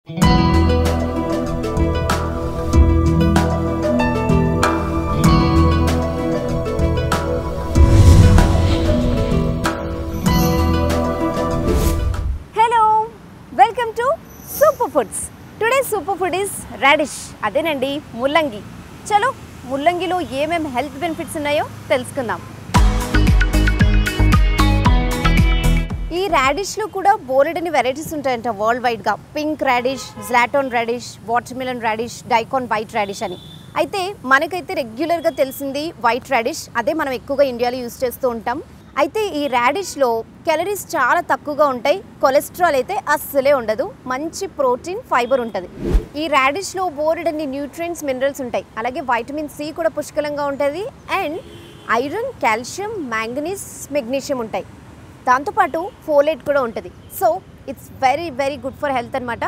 hello welcome to super foods today super food is radish అదేనండి ముల్లంగి చలో ముల్లంగిలో ఏమేమి హెల్త్ బెనిఫిట్స్ ఉన్నాయో తెలుసుకుందాం ఈ రాడిష్లో కూడా బోలెడని వెరైటీస్ ఉంటాయంట వరల్డ్ వైడ్గా పింక్ రాడిష్ జ్లాటోన్ radish watermelon radish daikon white radish అని అయితే మనకైతే రెగ్యులర్గా తెలిసింది వైట్ రాడిష్ అదే మనం ఎక్కువగా ఇండియాలో యూస్ చేస్తూ ఉంటాం అయితే ఈ రాడిష్లో క్యాలరీస్ చాలా తక్కువగా ఉంటాయి కొలెస్ట్రాల్ అయితే అస్సలే ఉండదు మంచి ప్రోటీన్ ఫైబర్ ఉంటుంది ఈ రాడిష్లో బోలెడన్ని న్యూట్రియంట్స్ మినరల్స్ ఉంటాయి అలాగే వైటమిన్ సి కూడా పుష్కలంగా ఉంటుంది and iron calcium manganese magnesium ఉంటాయి దాంతోపాటు ఫోలేట్ కూడా ఉంటుంది so it's very very good for health అనమాట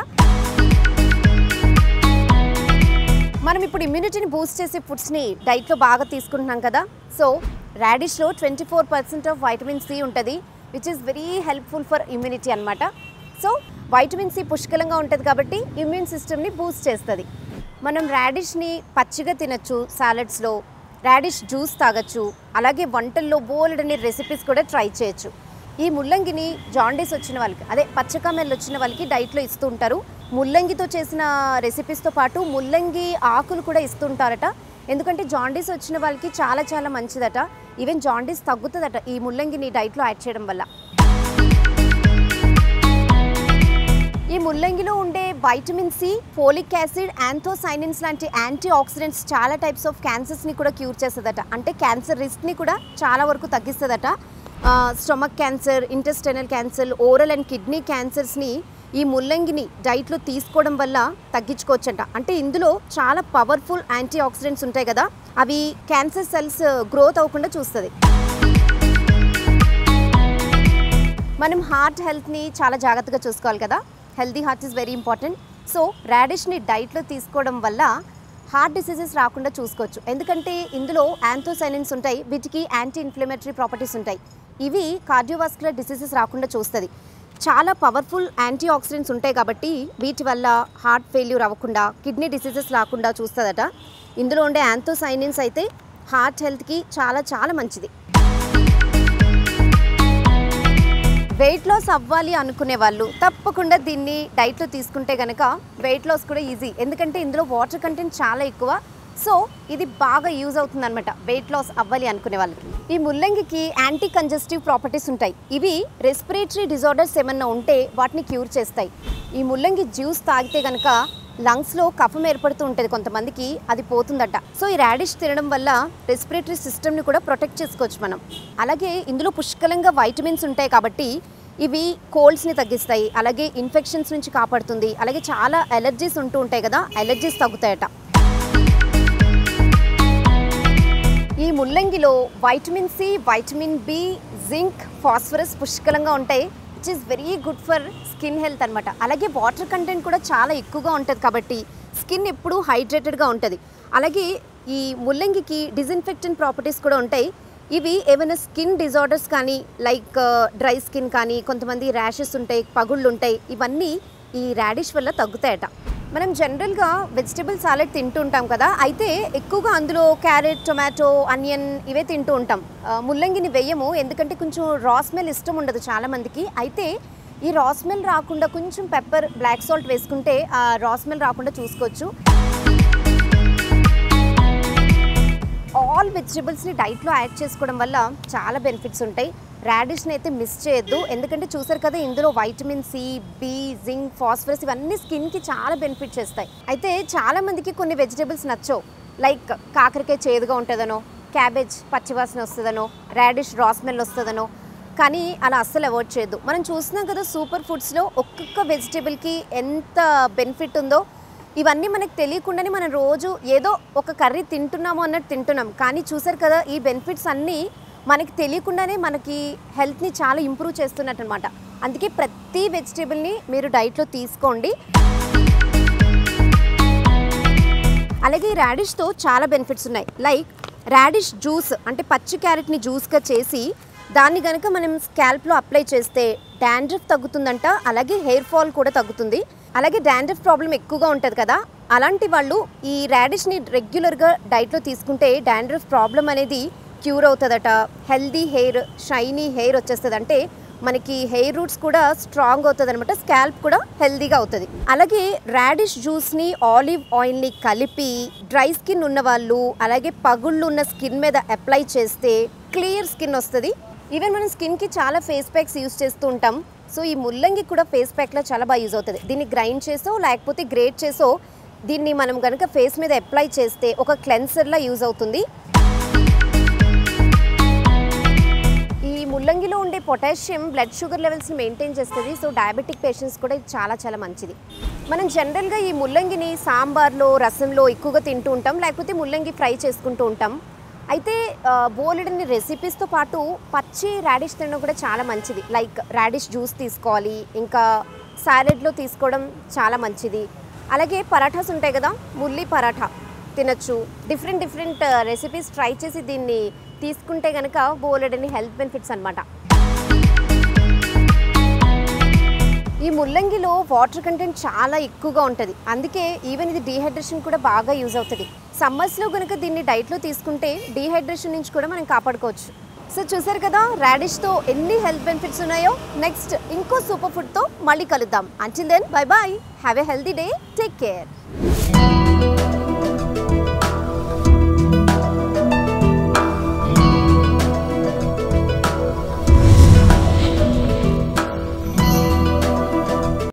మనం ఇప్పుడు ఇమ్యూనిటీని బూస్ట్ చేసే ఫుడ్స్ని డైట్లో బాగా తీసుకుంటున్నాం కదా సో రాడిష్లో twenty four percent of vitamin C ఉంటుంది which is very helpful for immunity అనమాట సో వైటమిన్ సి పుష్కలంగా ఉంటుంది కాబట్టి ఇమ్యూన్ సిస్టమ్ని బూస్ట్ చేస్తుంది మనం రాడిష్ని పచ్చిగా తినచ్చు సాలడ్స్లో రాడిష్ జ్యూస్ తాగొచ్చు అలాగే వంటల్లో బోలెడని రెసిపీస్ కూడా ట్రై చేయొచ్చు ఈ ముల్లంగిని జాండీస్ వచ్చిన వాళ్ళకి అదే పచ్చకామెల్లు వచ్చిన వాళ్ళకి డైట్లో ఇస్తూ ఉంటారు ముల్లంగితో చేసిన రెసిపీస్తో పాటు ముల్లంగి ఆకులు కూడా ఇస్తుంటారట ఎందుకంటే జాండీస్ వచ్చిన వాళ్ళకి చాలా చాలా మంచిదట ఈవెన్ జాండీస్ తగ్గుతుందట ఈ ముల్లంగిని డైట్లో యాడ్ చేయడం వల్ల ఈ ముల్లంగిలో ఉండే vitamin C folic acid anthocyanins లాంటి యాంటీ ఆక్సిడెంట్స్ చాలా టైప్స్ ఆఫ్ క్యాన్సర్స్ని కూడా క్యూర్ చేస్తుందట అంటే క్యాన్సర్ రిస్క్ని కూడా చాలా వరకు తగ్గిస్తుందట stomach cancer intestinal cancer oral and kidney క్యాన్సర్స్ని ఈ ముల్లంగిని డైట్లో తీసుకోవడం వల్ల తగ్గించుకోవచ్చంట అంటే ఇందులో చాలా పవర్ఫుల్ యాంటీ ఆక్సిడెంట్స్ ఉంటాయి కదా అవి క్యాన్సర్ సెల్స్ గ్రోత్ అవ్వకుండా చూస్తుంది మనం హార్ట్ హెల్త్ని చాలా జాగ్రత్తగా చూసుకోవాలి కదా healthy heart is very important so రాడిష్ని డైట్లో తీసుకోవడం వల్ల హార్ట్ డిసీజెస్ రాకుండా చూసుకోవచ్చు ఎందుకంటే ఇందులో యాంథోసైనిన్స్ ఉంటాయి వీటికి యాంటీ ఇన్ఫ్లమేటరీ ప్రాపర్టీస్ ఉంటాయి ఇవి కార్డియోవాస్కులర్ డిసీజెస్ రాకుండా చూస్తుంది చాలా పవర్ఫుల్ యాంటీ ఆక్సిడెంట్స్ ఉంటాయి కాబట్టి వీటి వల్ల హార్ట్ ఫెయిల్యూర్ అవ్వకుండా కిడ్నీ డిసీజెస్ రాకుండా చూస్తుందట ఇందులో ఉండే యాంథోసైనిన్స్ అయితే హార్ట్ హెల్త్కి చాలా చాలా మంచిది వెయిట్ లాస్ అవ్వాలి అనుకునే వాళ్ళు తప్పకుండా దీన్ని డైట్లో తీసుకుంటే కనుక వెయిట్ లాస్ కూడా ఈజీ ఎందుకంటే ఇందులో వాటర్ కంటెంట్ చాలా ఎక్కువ సో ఇది బాగా యూజ్ అవుతుంది అనమాట వెయిట్ లాస్ అవ్వాలి అనుకునే వాళ్ళకి ఈ ముల్లంగికి యాంటీ కంజెస్టివ్ ప్రాపర్టీస్ ఉంటాయి ఇవి రెస్పిరేటరీ డిజార్డర్స్ ఏమన్నా ఉంటే వాటిని క్యూర్ చేస్తాయి ఈ ముల్లంగి జ్యూస్ తాగితే కనుక లంగ్స్లో కఫం ఏర్పడుతూ ఉంటుంది కొంతమందికి అది పోతుందట సో ఈ రాడిష్ తినడం వల్ల రెస్పిరేటరీ సిస్టమ్ని కూడా ప్రొటెక్ట్ చేసుకోవచ్చు మనం అలాగే ఇందులో పుష్కలంగా వైటమిన్స్ ఉంటాయి కాబట్టి ఇవి కోల్డ్స్ని తగ్గిస్తాయి అలాగే ఇన్ఫెక్షన్స్ నుంచి కాపాడుతుంది అలాగే చాలా ఎలర్జీస్ ఉంటూ ఉంటాయి కదా ఎలర్జీస్ తగ్గుతాయట ఈ ముల్లంగిలో vitamin C vitamin B zinc phosphorus పుష్కలంగా ఉంటాయి which is very good for skin health అనమాట అలాగే వాటర్ కంటెంట్ కూడా చాలా ఎక్కువగా ఉంటుంది కాబట్టి స్కిన్ ఎప్పుడూ హైడ్రేటెడ్గా ఉంటుంది అలాగే ఈ ముల్లంగికి డిజిన్ఫెక్టెంట్ ప్రాపర్టీస్ కూడా ఉంటాయి ఇవి ఏమైనా స్కిన్ డిజార్డర్స్ కానీ లైక్ డ్రై స్కిన్ కానీ కొంతమంది ర్యాషెస్ ఉంటాయి పగుళ్ళు ఉంటాయి ఇవన్నీ ఈ రాడిష్ వల్ల తగ్గుతాయట మనం జనరల్గా వెజిటబుల్ సాలెడ్ తింటూ ఉంటాం కదా అయితే ఎక్కువగా అందులో క్యారెట్ టొమాటో ఆనియన్ ఇవే తింటూ ఉంటాం ఆ, ముల్లంగిని వేయము ఎందుకంటే కొంచెం రా స్మెల్ ఇష్టం ఉండదు చాలామందికి అయితే ఈ రా స్మెల్ రాకుండా కొంచెం పెప్పర్ బ్లాక్ సాల్ట్ వేసుకుంటే ఆ రా స్మెల్ రాకుండా చూసుకోవచ్చు ఆల్ వెజిటబుల్స్ని డైట్లో యాడ్ చేసుకోవడం వల్ల చాలా బెనిఫిట్స్ ఉంటాయి రాడిష్ని అయితే మిస్ చేయొద్దు ఎందుకంటే చూసారు కదా ఇందులో vitamin C B zinc phosphorus ఇవన్నీ స్కిన్కి చాలా బెనిఫిట్ చేస్తాయి అయితే చాలా మందికి కొన్ని వెజిటబుల్స్ నచ్చవు లైక్ కాకరకాయ చేదుగా ఉంటుందనో క్యాబేజ్ పచ్చివాసన వస్తుందనో రాడిష్ రా స్మెల్ వస్తుందనో కానీ అలా అస్సలు అవాయిడ్ చేయొద్దు మనం చూస్తున్నాం కదా సూపర్ ఫుడ్స్లో ఒక్కొక్క వెజిటేబుల్కి ఎంత బెనిఫిట్ ఉందో ఇవన్నీ మనకు తెలియకుండానే మనం రోజు ఏదో ఒక కర్రీ తింటున్నాము అన్నట్టు తింటున్నాం కానీ చూసారు కదా ఈ బెనిఫిట్స్ అన్నీ మనకి తెలియకుండానే మనకి హెల్త్ని చాలా ఇంప్రూవ్ చేస్తున్నట్టు అనమాట అందుకే ప్రతి వెజిటేబుల్ని మీరు డైట్లో తీసుకోండి అలాగే ఈ రాడిష్తో చాలా బెనిఫిట్స్ ఉన్నాయి లైక్ రాడిష్ జ్యూస్ అంటే పచ్చి క్యారెట్ని జ్యూస్గా చేసి దాన్ని కనుక మనం స్కాల్ప్లో అప్లై చేస్తే డాండ్రఫ్ తగ్గుతుందంట అలాగే హెయిర్ ఫాల్ కూడా తగ్గుతుంది అలాగే డాండ్రఫ్ ప్రాబ్లం ఎక్కువగా ఉంటుంది కదా అలాంటి వాళ్ళు ఈ రాడిష్ని రెగ్యులర్గా డైట్లో తీసుకుంటే డాండ్రఫ్ ప్రాబ్లం అనేది క్యూర్ అవుతుందట హెల్దీ హెయిర్ షైనీ హెయిర్ వచ్చేస్తుంది అంటే మనకి హెయిర్ రూట్స్ కూడా స్ట్రాంగ్ అవుతుంది అనమాట స్కాల్ప్ కూడా హెల్దీగా అవుతుంది అలాగే రాడిష్ జ్యూస్ని ఆలివ్ ఆయిల్ని కలిపి డ్రై స్కిన్ ఉన్న వాళ్ళు అలాగే పగుళ్ళు ఉన్న స్కిన్ మీద అప్లై చేస్తే క్లియర్ స్కిన్ వస్తుంది ఈవెన్ మనం స్కిన్కి చాలా ఫేస్ ప్యాక్స్ యూస్ చేస్తూ ఉంటాం సో ఈ ముల్లంగి కూడా ఫేస్ ప్యాక్లో చాలా బాగా యూజ్ అవుతుంది దీన్ని గ్రైండ్ చేసో లేకపోతే గ్రేట్ చేసో దీన్ని మనం కనుక ఫేస్ మీద అప్లై చేస్తే ఒక క్లెన్సర్లా యూజ్ అవుతుంది ఈ ముల్లంగిలో ఉండే పొటాషియం బ్లడ్ షుగర్ లెవెల్స్ని మెయింటైన్ చేస్తుంది సో డయాబెటిక్ పేషెంట్స్ కూడా ఇది చాలా చాలా మంచిది మనం జనరల్గా ఈ ముల్లంగిని సాంబార్లో రసంలో ఎక్కువగా తింటూ ఉంటాం లేకపోతే ముల్లంగి ఫ్రై చేసుకుంటూ ఉంటాం అయితే ఆ, బోలెడన్ని రెసిపీస్తో పాటు పచ్చి రాడిష్ తినడం కూడా చాలా మంచిది లైక్ రాడిష్ జ్యూస్ తీసుకోవాలి ఇంకా సాలెడ్లో తీసుకోవడం చాలా మంచిది అలాగే పరాఠాస్ ఉంటాయి కదా ముల్లి పరాఠా తినచ్చు డిఫరెంట్ డిఫరెంట్ రెసిపీస్ ట్రై చేసి దీన్ని తీసుకుంటే కనుక బోలెడని హెల్త్ బెనిఫిట్స్ అన్నమాట ఈ ముల్లంగిలో వాటర్ కంటెంట్ చాలా ఎక్కువగా ఉంటుంది అందుకే ఈవెన్ ఇది డీహైడ్రేషన్ కూడా బాగా యూజ్ అవుతుంది సమ్మర్స్లో కనుక దీన్ని డైట్లో తీసుకుంటే డీహైడ్రేషన్ నుంచి కూడా మనం కాపాడుకోవచ్చు సో చూసారు కదా రాడిష్తో ఎన్ని హెల్త్ బెనిఫిట్స్ ఉన్నాయో నెక్స్ట్ ఇంకో సూపర్ ఫుడ్తో మళ్ళీ కలుద్దాం until then bye bye have a healthy day take care